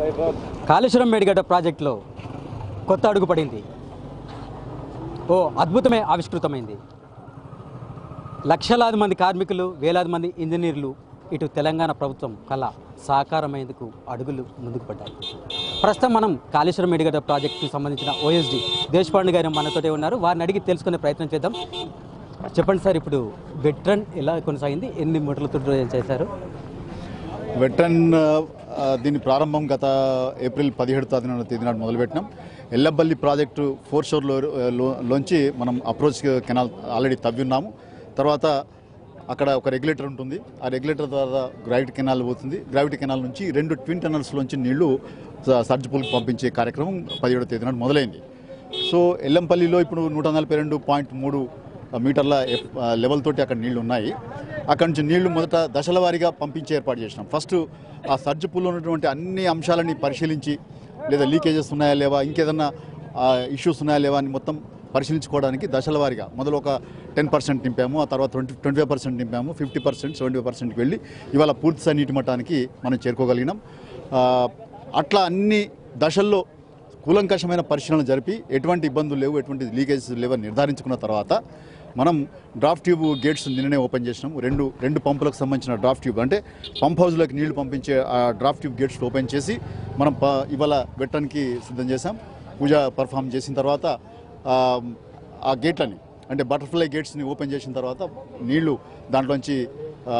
కాళేశ్వరం మేడిగడ్డ ప్రాజెక్టులో కొత్త అడుగు పడింది ఓ అద్భుతమే ఆవిష్కృతమైంది లక్షలాది మంది కార్మికులు వేలాది మంది ఇంజనీర్లు ఇటు తెలంగాణ ప్రభుత్వం కళ సాకారమయ్యేందుకు అడుగులు ముందుకు పడ్డాయి ప్రస్తుతం మనం కాళేశ్వరం మేడిగడ్డ ప్రాజెక్టుకు సంబంధించిన ఓఎస్డి దేశపాండే గారు మనతోటే ఉన్నారు వారిని అడిగి తెలుసుకునే ప్రయత్నం చేద్దాం చెప్పండి సార్ ఇప్పుడు వెట్రన్ ఎలా కొనసాగింది ఎన్ని మూటలతో చేశారు వెటరన్ ఆ, దీని ప్రారంభం గత ఏప్రిల్ పదిహేడు తారీఖున తేదీ నాడు మొదలుపెట్టినాం ఎల్లబల్లి ప్రాజెక్టు ఫోర్ షోర్లో లో- లోంచి మనం అప్రోచ్ కెనాల్ ఆల్రెడీ తవ్వి ఉన్నాము తర్వాత అక్కడ ఒక రెగ్యులేటర్ ఉంటుంది ఆ రెగ్యులేటర్ ద్వారా గ్రావిటీ కెనాల్ పోతుంది గ్రావిటీ కెనాల్ నుంచి రెండు ట్విన్ టనల్స్లోంచి నీళ్లు స- సర్జ్ పూల్కి పంపించే కార్యక్రమం పదిహేడో తేదీ నాడు మొదలైంది సో ఎల్లంపల్లిలో ఇప్పుడు నూట నలభై రెండు పాయింట్ మూడు మీటర్ల ఎఫ్- ఆ, లెవెల్ తోటి అక్కడ నీళ్లు ఉన్నాయి అక్కడ నుంచి నీళ్లు మొదట దశల వారీగా పంపించే ఏర్పాటు చేసినాం ఫస్ట్ ఆ సర్జ్ పూల్లో ఉన్నటువంటి అన్ని అంశాలని పరిశీలించి లేదా లీకేజెస్ ఉన్నాయా లేవా ఇంకేదన్నా ఇష్యూస్ ఉన్నాయా లేవా అని మొత్తం పరిశీలించుకోవడానికి దశల వారీగా మొదలు ఒక టెన్ పర్సెంట్ నింపాము ఆ తర్వాత ట్వంటీ ట్వంటీ ఫైవ్ పర్సెంట్ నింపాము ఫిఫ్టీ పర్సెంట్ సెవెంటీ ఫైవ్ పర్సెంట్కి వెళ్ళి ఇవాళ పూర్తి స్థాయి నీటి మట్టానికి మనం చేరుకోగలిగినాం ఆ, అట్లా అన్ని దశల్లో కూలంకషమైన పరిశీలన జరిపి ఎటువంటి ఇబ్బందులు లేవు ఎటువంటి లీకేజెస్ లేవని నిర్ధారించుకున్న తర్వాత మనం డ్రాఫ్ట్ ట్యూబ్ గేట్స్ నిన్ననే ఓపెన్ చేసినాం రెండు రెండు పంపులకు సంబంధించిన డ్రాఫ్ట్ ట్యూబ్ అంటే పంప్ హౌస్లోకి నీళ్లు పంపించే ఆ డ్రాఫ్ట్ ట్యూబ్ గేట్స్ ఓపెన్ చేసి మనం ప ఇవాళ పెట్టడానికి సిద్ధం చేసాం పూజ పర్ఫామ్ చేసిన తర్వాత ఆ, ఆ గేట్లని అంటే బటర్ఫ్లై గేట్స్ని ఓపెన్ చేసిన తర్వాత నీళ్లు దాంట్లోంచి ఆ,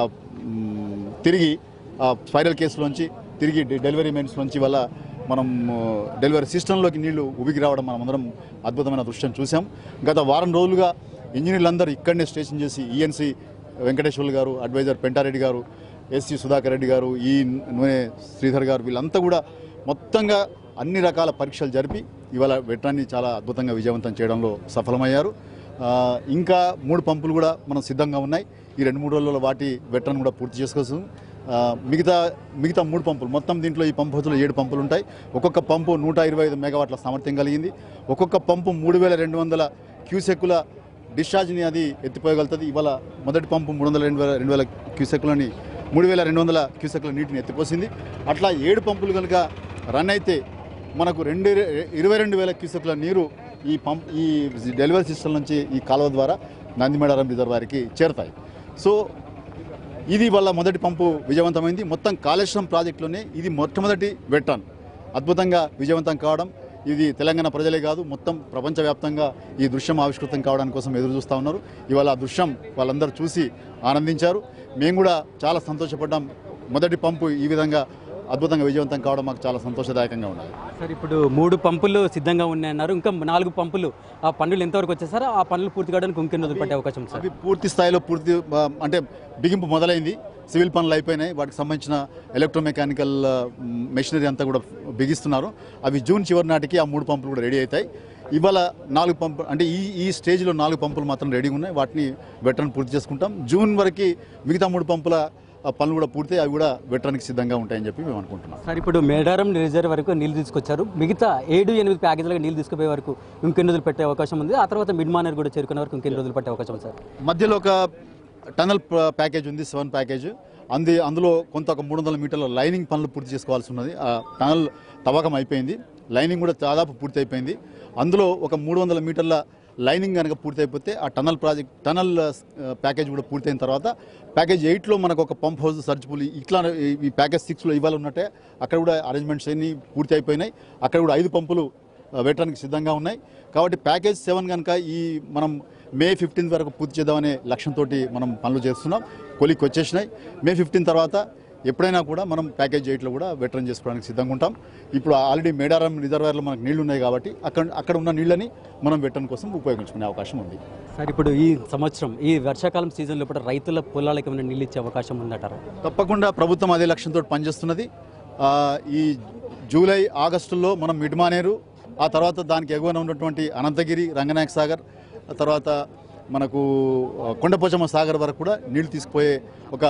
మ్, తిరిగి ఆ స్పైరల్ కేసులోంచి తిరిగి డె- డెలివరీ మెయిన్స్ నుంచి వల్ల మనం ఆ, డెలివరీ సిస్టంలోకి నీళ్లు ఉబికి రావడం మనం అందరం అద్భుతమైన దృశ్యం చూసాం గత వారం రోజులుగా ఇంజనీర్లందరూ ఇక్కడనే స్టేషన్ చేసి ఈఎన్సీ వెంకటేశ్వర్లు గారు అడ్వైజర్ పెంటారెడ్డి గారు ఎస్సీ సుధాకర్ రెడ్డి గారు ఈ నూనె శ్రీధర్ గారు వీళ్ళంతా కూడా మొత్తంగా అన్ని రకాల పరీక్షలు జరిపి ఇవాళ వెట్రాన్ని చాలా అద్భుతంగా విజయవంతం చేయడంలో సఫలమయ్యారు ఆ, ఇంకా మూడు పంపులు కూడా మనం సిద్ధంగా ఉన్నాయి ఈ రెండు మూడు రోజుల్లో వాటి వెట్రన్ కూడా పూర్తి చేసుకోవచ్చు ఆ, మిగతా మిగతా మూడు పంపులు మొత్తం దీంట్లో ఈ పంపు హౌస్లో ఏడు పంపులు ఉంటాయి ఒక్కొక్క పంపు నూట ఇరవై ఐదు మెగావాట్ల సామర్థ్యం కలిగింది ఒక్కొక్క పంపు మూడు వేల రెండు వందల క్యూసెక్కుల డిశ్చార్జ్ని అది ఎత్తిపోయగలుగుతుంది ఇవాళ మొదటి పంపు మూడు వందల రెండు వేల రెండు వేల క్యూసెక్కులని మూడు వేల రెండు వందల క్యూసెక్కుల నీటిని ఎత్తిపోసింది అట్లా ఏడు పంపులు కనుక రన్ అయితే మనకు రెండు ఇరవై రెండు వేల క్యూసెక్ల నీరు ఈ పంప్ ఈ డెలివరీ సిస్టమ్ నుంచి ఈ కాలువ ద్వారా నందిమేడారం రిజర్వాయర్కి చేరుతాయి సో ఇది వల్ల మొదటి పంపు విజయవంతమైంది మొత్తం కాళేశ్వరం ప్రాజెక్టులోనే ఇది మొట్టమొదటి వెట్టాన్ అద్భుతంగా విజయవంతం కావడం ఇది తెలంగాణ ప్రజలే కాదు మొత్తం ప్రపంచవ్యాప్తంగా ఈ దృశ్యం ఆవిష్కృతం కావడానికి కోసం ఎదురు చూస్తూ ఉన్నారు ఇవాళ ఆ దృశ్యం వాళ్ళందరూ చూసి ఆనందించారు మేము కూడా చాలా సంతోషపడ్డాం మొదటి పంపు ఈ విధంగా అద్భుతంగా విజయవంతం కావడం మాకు చాలా సంతోషదాయకంగా ఉన్నది సార్ ఇప్పుడు మూడు పంపులు సిద్ధంగా ఉన్నాయన్నారు ఇంకా నాలుగు పంపులు ఆ పనులు ఎంతవరకు వచ్చేసారో ఆ పనులు పూర్తి కావడానికి ఇంకెన్ని రోజులు పట్టే అవకాశం ఉంది సార్ అవి పూర్తి స్థాయిలో పూర్తి ఆ, అంటే బిగింపు మొదలైంది సివిల్ పనులు అయిపోయినాయి వాటికి సంబంధించిన ఎలక్ట్రోమెకానికల్ మెషినరీ అంతా కూడా బిగిస్తున్నారు అవి జూన్ చివరి నాటికి ఆ మూడు పంపులు కూడా రెడీ అవుతాయి ఇవాళ నాలుగు పంపు అంటే ఈ ఈ స్టేజ్లో నాలుగు పంపులు మాత్రం రెడీగా ఉన్నాయి వాటిని వెటరన్ పూర్తి చేసుకుంటాం జూన్ వరకు మిగతా మూడు పంపుల ఆ, పనులు కూడా పూర్తి అవి కూడా వెటరానికి సిద్ధంగా ఉంటాయని చెప్పి మేము అనుకుంటున్నాం సార్ ఇప్పుడు మేడారం రిజర్వ్ వరకు నీళ్లు తీసుకొచ్చారు మిగతా ఏడు ఎనిమిది ప్యాకేజీలుగా నీళ్లు తీసుకుపోయే వరకు ఇంకెన్ని రోజులు పెట్టే అవకాశం ఉంది ఆ తర్వాత మిడ్ మానర్ కూడా చేరుకునే వరకు ఇంకెన్ని రోజులు పట్టే అవకాశం ఉంది సార్ మధ్యలో ఒక టనల్ ప- ప్యాకేజ్ ఉంది సెవెన్ ప్యాకేజ్ అంది అందులో కొంత ఒక మూడు వందల మీటర్ల లైనింగ్ పనులు పూర్తి చేసుకోవాల్సి ఉన్నది ఆ టనల్ తవ్వకం అయిపోయింది లైనింగ్ కూడా దాదాపు పూర్తి అయిపోయింది అందులో ఒక మూడు వందల మీటర్ల లైనింగ్ కనుక పూర్తి అయిపోతే ఆ టనల్ ప్రాజెక్ట్ టనల్ ఆ, ప్యాకేజ్ కూడా పూర్తయిన తర్వాత ప్యాకేజ్ ఎయిట్లో మనకు ఒక పంప్ హౌస్ సర్చ్ పూల్ ఇట్లా ఈ- ఈ ప్యాకేజ్ సిక్స్లో ఇవ్వాలి ఉన్నట్టే అక్కడ కూడా అరేంజ్మెంట్స్ అన్ని పూర్తి అయిపోయినాయి అక్కడ కూడా ఐదు పంపులు వేయడానికి సిద్ధంగా ఉన్నాయి కాబట్టి ప్యాకేజ్ సెవెన్ కనుక ఈ మనం మే ఫిఫ్టీన్త్ వరకు పూర్తి చేద్దామనే లక్ష్యంతో మనం పనులు చేస్తున్నాం కొలికి వచ్చేసినాయి మే ఫిఫ్టీన్ తర్వాత ఎప్పుడైనా కూడా మనం ప్యాకేజ్ ఎయిట్లో కూడా వెటరన్ చేసుకోవడానికి సిద్ధంగా ఉంటాం ఇప్పుడు ఆల్రెడీ మేడారం రిజర్వాయర్లో మనకు నీళ్లు ఉన్నాయి కాబట్టి అక్కడ అక్కడ ఉన్న నీళ్ళని మనం వెటరన్ కోసం ఉపయోగించుకునే అవకాశం ఉంది సార్ ఇప్పుడు ఈ సంవత్సరం ఈ వర్షాకాలం సీజన్లో కూడా రైతుల పొలాలకు ఏమైనా నీళ్ళు ఇచ్చే అవకాశం ఉందంటారా తప్పకుండా ప్రభుత్వం అదే లక్ష్యంతో పనిచేస్తున్నది ఆ, ఈ జూలై ఆగస్టులో మనం మిడ్మానేరు ఆ తర్వాత దానికి ఎగువన ఉన్నటువంటి అనంతగిరి రంగనాయక సాగర్ ఆ తర్వాత మనకు ఆ, కొండపోచమ్మ సాగర్ వరకు కూడా నీళ్లు తీసుకుపోయే ఒక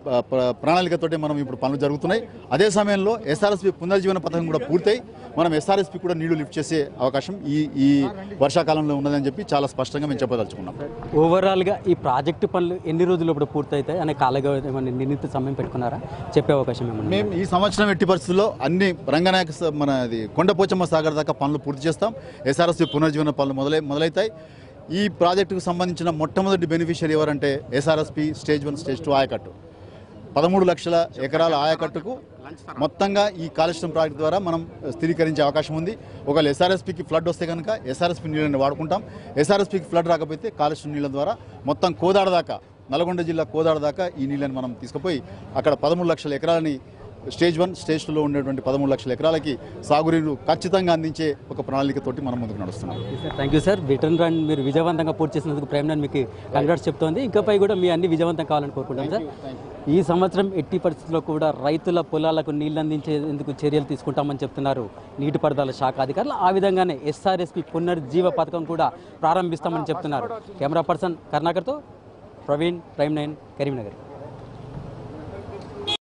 ప- ప- ప్రణాళికతోటి మనం ఇప్పుడు పనులు జరుగుతున్నాయి అదే సమయంలో ఎస్ఆర్ఎస్పి పునర్జీవన పథకం కూడా పూర్తయి మనం ఎస్ఆర్ఎస్పి కూడా నీళ్లు లిఫ్ట్ చేసే అవకాశం ఈ ఈ వర్షాకాలంలో ఉన్నదని చెప్పి చాలా స్పష్టంగా మేము చెప్పదలుచుకున్నాం ఓవరాల్గా ఈ ప్రాజెక్టు పనులు ఎన్ని రోజులు ఇప్పుడు పూర్తవుతాయి అనే కాలగా ఏమైనా నిర్ణీత సమయం పెట్టుకున్నారా చెప్పే అవకాశం ఏమన్నా మేము ఈ సంవత్సరం ఎట్టి పరిస్థితుల్లో అన్ని రంగనాయక స- మన అది కొండపోచమ్మ సాగర్ దాకా పనులు పూర్తి చేస్తాం ఎస్ఆర్ఎస్పి పునర్జీవన పనులు మొదలై మొదలవుతాయి ఈ ప్రాజెక్టుకు సంబంధించిన మొట్టమొదటి బెనిఫిషియరీ ఎవరంటే SRSP stage one stage two ఆయకట్టు పదమూడు లక్షల ఎకరాల ఆయకట్టుకు మొత్తంగా ఈ కాళేశ్వరం ప్రాజెక్టు ద్వారా మనం స్థిరీకరించే అవకాశం ఉంది ఒకవేళ ఎస్ఆర్ఎస్పికి ఫ్లడ్ వస్తే కనుక ఎస్ఆర్ఎస్పి నీళ్ళని వాడుకుంటాం ఎస్ఆర్ఎస్పికి ఫ్లడ్ రాకపోతే కాళేశ్వరం నీళ్ళ ద్వారా మొత్తం కోదాడ దాకా నల్గొండ జిల్లా కోదాడ దాకా ఈ నీళ్ళని మనం తీసుకుపోయి అక్కడ పదమూడు లక్షల ఎకరాలని స్టేజ్ వన్ స్టేజ్ టూలో ఉండేటువంటి పదమూడు లక్షల ఎకరాలకి సాగునీరు ఖచ్చితంగా అందించే ఒక ప్రణాళికతోటి మనం ముందుకు నడుస్తున్నాం thank you sir return run మీరు విజయవంతంగా పూర్తి చేసినందుకు ప్రేమ నేను మీకు కంగ్రాట్స్ చెప్తోంది ఇంకపై కూడా మీ అన్ని విజయవంతం కావాలని కోరుకుంటాం సార్ ఈ సంవత్సరం ఎట్టి పరిస్థితుల్లో కూడా రైతుల పొలాలకు నీళ్ళు అందించేందుకు చర్యలు తీసుకుంటామని చెప్తున్నారు నీటిపారుదల శాఖ అధికారులు ఆ విధంగానే ఎస్ఆర్ఎస్పి పునర్జీవ పథకం కూడా ప్రారంభిస్తామని చెప్తున్నారు కెమెరా పర్సన్ కర్ణాకర్తో ప్రవీణ్ ప్రైమ్ నైన్ కరీంనగర్